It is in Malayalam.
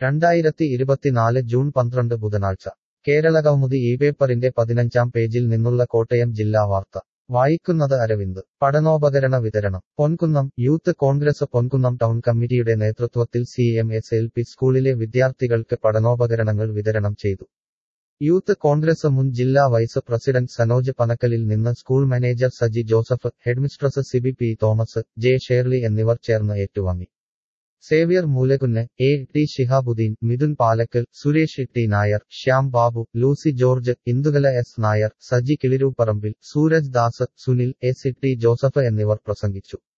രണ്ടായിരത്തി ഇരുപത്തിനാല് ജൂൺ പന്ത്രണ്ട് ബുധനാഴ്ച കേരളകൗമുദി ഈ പേപ്പറിന്റെ പതിനഞ്ചാം പേജിൽ നിന്നുള്ള കോട്ടയം ജില്ലാ വാർത്ത വായിക്കുന്നത് അരവിന്ദ് പഠനോപകരണ വിതരണം പൊൻകുന്നം യൂത്ത് കോൺഗ്രസ് പൊൻകുന്നം ടൗൺ കമ്മിറ്റിയുടെ നേതൃത്വത്തിൽ C M S L P സ്കൂളിലെ വിദ്യാർത്ഥികൾക്ക് പഠനോപകരണങ്ങൾ വിതരണം ചെയ്തു യൂത്ത് കോൺഗ്രസ് മുൻ ജില്ലാ വൈസ് പ്രസിഡന്റ് സനോജ് പനക്കലിൽ നിന്ന് school manager Saji Joseph headmistress Sibi P Thomas J Shirley എന്നിവർ ചേർന്ന് ഏറ്റുവാങ്ങി Xavier Moolakunnu A T Shihabuddin Mithun Palakkal Suresh T Nair Shyam Babu Lucy George Indukala S Nair Saji Kiliroopparambil Sooraj Das Sunil S T Joseph എന്നിവർ പ്രസംഗിച്ചു